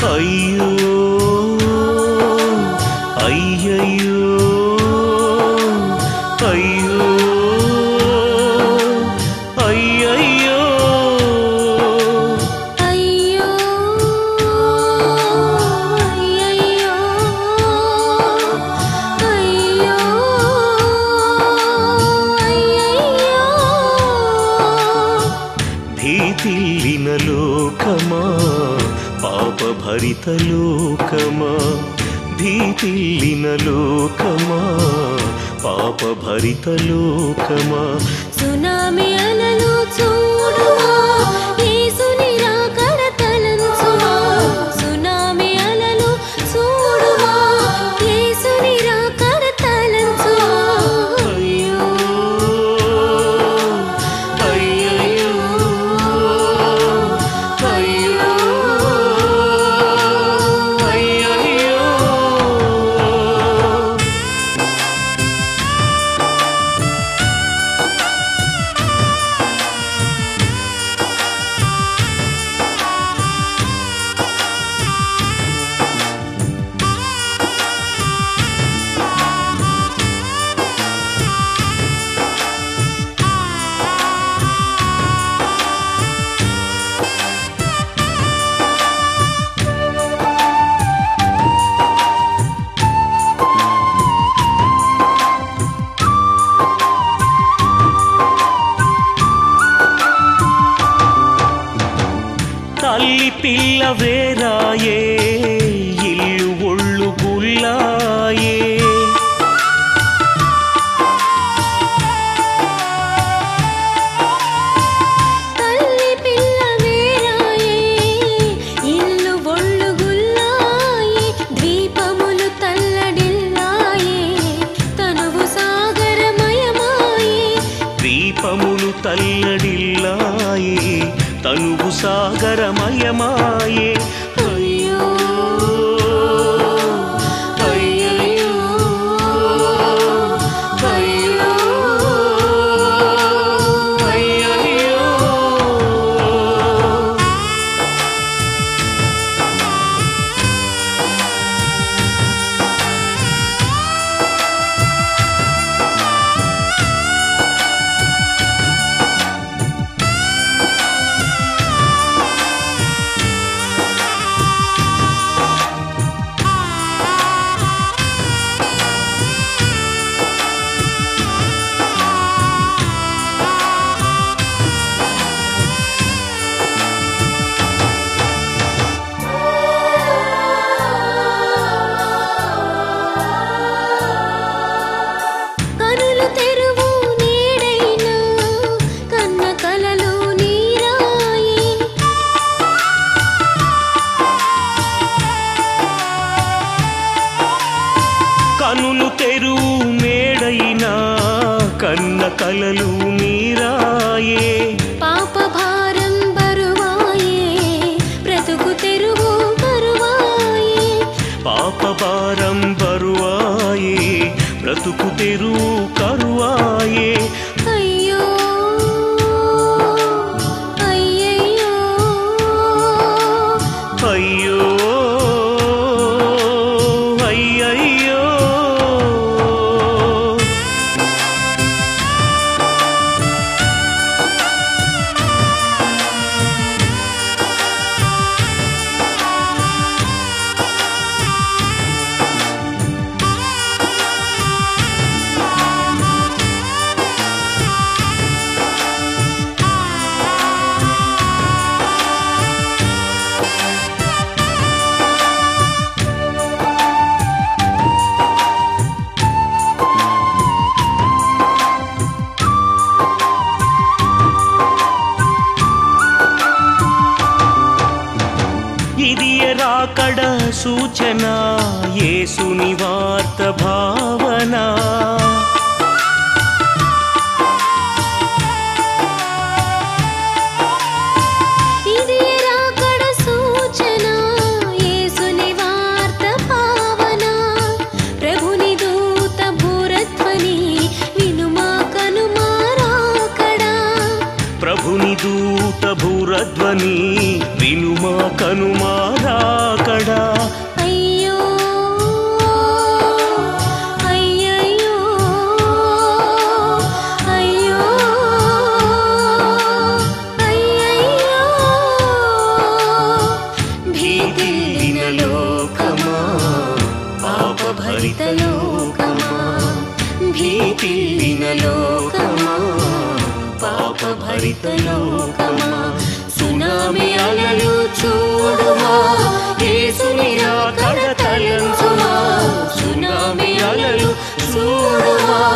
అయ్యో అయ్యయ్యో అయ్యో అయ్యయ్యో అయ్యో అయ్యయ్యో అయ్యో అయ్యయ్యో భీతిల్లిన లోకమా పాపభరిత లోకమా భీతిల్లిన లోకమా పాపభరిత లోకమా సునామీ అలలు చూడుమా యేసుని రాకడ తలంచుమా సునామీ అలలు చూడుమా యేసుని రాకడ తలంచుమా అయ్యో అయ్యయ్యో అయ్యో అయ్యయ్యో తల్లి పిల్ల వేరాయే ఇల్లు ఒళ్ళు గుల్లాయే తల్లి పిల్ల వేరాయే ఇల్లు ఒళ్ళు గుల్లాయే ద్వీపములు తల్లడిల్లాయే తనువు సాగరమయమాయే దీపములు తల్లడిల్లాయే తనువు సాగరమయమాయే అయ్యో అయ్యయ్యో అయ్యో అయ్యయ్యో కనులు తెరువు నీడైనా కన్న కలలు నీరాయి కనులు తెరువు మేడైనా కన్న కలలు మీరాయే పాప భారం బరువాయే బ్రతుకు తెరువు కరువాయే పాప భారం బరువాయే బ్రతుకు తెరువు కరువాయే అయ్యో అయ్యయ్యో అయ్యో అయ్యయ్యో ఇది రాకడ సూచన యేసుని వార్త భావన ఇది రాకడ సూచన యేసుని వార్త పావన ప్రభుని దూత భూరధ్వని వినుమా కనుమా రాకడా ప్రభుని దూత భూరధ్వని వినుమా కనుమారాకడ లోకమా పాప భరిత లోకమా భీతిల్లిన లోకమా పాప భరిత లోకమా సునామి అలలు చూడుమా యేసుని రాకడ తలంచుమా సునామి అలలు చూడుమా